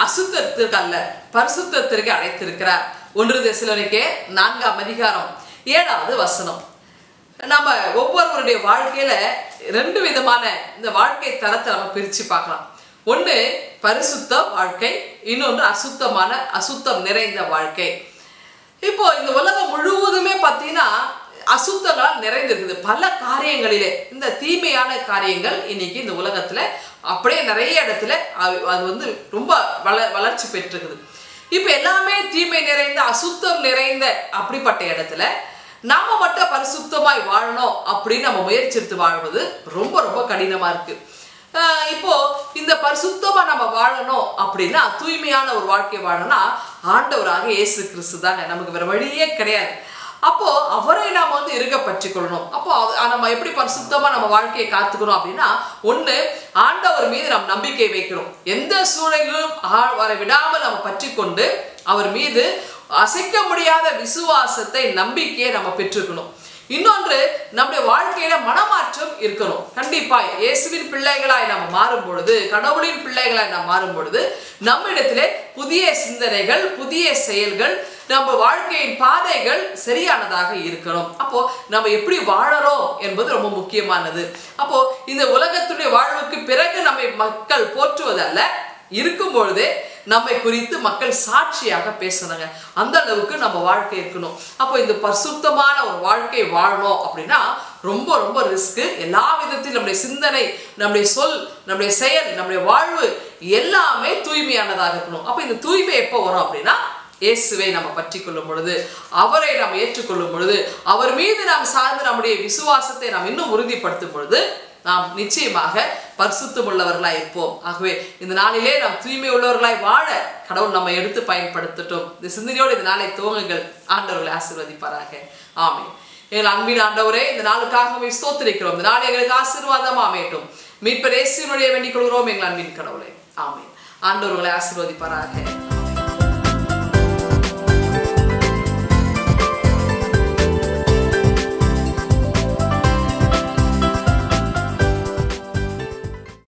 அசுத்தத்திற்கு அல்ல பரிசுத்தத்திற்கு அழைத்திருக்கிறார் ஒன்று தெசலோனிக்கே நான்காம் அதிகாரம் ஏழாவது வசனம் நம்ம ஒவ்வொருவருடைய வாழ்க்கையில ரெண்டு விதமான இந்த வாழ்க்கை தரத்தை நம்ம பிரிச்சு பார்க்கலாம் ஒண்ணு பரிசுத்த வாழ்க்கை இன்னொன்று அசுத்தமான அசுத்தம் நிறைந்த வாழ்க்கை இப்போ இந்த உலகம் முழுவதுமே பார்த்தீங்கன்னா அசுத்தங்களால் நிறைந்திருக்குது பல காரியங்களிலே இந்த தீமையான காரியங்கள் இன்னைக்கு இந்த உலகத்துல அப்படியே நிறைய இடத்துல அது அது வந்து ரொம்ப வள வளர்ச்சி பெற்றிருக்குது இப்போ எல்லாமே தீமை நிறைந்த அசுத்தம் நிறைந்த அப்படிப்பட்ட இடத்துல நாம மட்டும் பரிசுத்தமாய் வாழணும் அப்படின்னு நம்ம முயற்சி எடுத்து வாழ்வது ரொம்ப ரொம்ப கடினமா இருக்கு ஆஹ் இப்போ இந்த பரிசுத்தமா நம்ம வாழணும் அப்படின்னா தூய்மையான ஒரு வாழ்க்கை வாழணும்னா ஆண்டவராக இயேசு கிறிஸ்து தாங்க நமக்கு வேற வழியே கிடையாது அப்போ அவரை நாம வந்து இருக பற்றி கொள்ளணும் அப்போ அவ- நம்ம எப்படி பரிசுத்தமா நம்ம வாழ்க்கையை காத்துக்கணும் அப்படின்னா ஒண்ணு ஆண்டவர் மீது நாம் நம்பிக்கை வைக்கிறோம் எந்த சூழலிலும் ஆ- அவரை விடாமல் நம்ம பற்றி கொண்டு அவர் மீது அசைக்க முடியாத விசுவாசத்தை நம்பிக்கையை நம்ம பெற்றுக்கணும் இன்னொன்று நம்முடைய வாழ்க்கையில மனமாற்றம் இருக்கணும் கண்டிப்பா இயேசுவின் பிள்ளைகளாய் நம்ம மாறும் பொழுது கடவுளின் பிள்ளைகளாய் நாம் மாறும் பொழுது நம்மிடத்திலே புதிய சிந்தனைகள் புதிய செயல்கள் நம்ம வாழ்க்கையின் பாதைகள் சரியானதாக இருக்கணும் அப்போ நம்ம எப்படி வாழறோம் என்பது ரொம்ப முக்கியமானது அப்போ இந்த உலகத்துடைய வாழ்வுக்கு பிறகு நம்மை மக்கள் போற்றுவதல்ல இருக்கும் பொழுதே நம்மை குறித்து மக்கள் சாட்சியாக பேசணுங்க அந்த அளவுக்கு நம்ம வாழ்க்கை இருக்கணும் அப்போ இந்த பரிசுத்தமான ஒரு வாழ்க்கை வாழணும் அப்படின்னா ரொம்ப ரொம்ப ரிஸ்க்கு எல்லா விதத்திலும் நம்முடைய சிந்தனை நம்முடைய சொல் நம்முடைய செயல் நம்முடைய வாழ்வு எல்லாமே தூய்மையானதாக இருக்கணும் அப்போ இந்த தூய்மை எப்போ வரும் அப்படின்னா இயேசுவை நம்ம பற்றி கொள்ளும் பொழுது அவரை நாம் ஏற்றுக்கொள்ளும் பொழுது அவர் மீது நாம் சார்ந்து நம்முடைய விசுவாசத்தை நாம் இன்னும் உறுதிப்படுத்தும் பொழுது நாம் நிச்சயமாக பரிசுத்தம் உள்ளவர்களாய் இருப்போம் ஆகவே இந்த நாளிலே நாம் தூய்மை உள்ளவர்களாய் வாழ கடவுள் நம்ம எடுத்து பயன்படுத்தட்டும் இந்த சிந்தனையோடு இந்த நாளை துவங்குங்கள் ஆண்டவர்களை ஆசீர்வதிப்பாராக ஆமென் எங்கள் அன்பின் ஆண்டவரே இந்த நாளுக்காகவே ஸ்தோத்திரிக்கிறோம் இந்த நாள் எங்களுக்கு ஆசீர்வாதம் அமையட்டும் மீட்பர் இயேசுவினுடைய வேண்டிக் கொள்கிறோம் எங்கள் அன்பின் கடவுளே ஆமென் ஆண்டவர்களை ஆசீர்வதிப்பாராக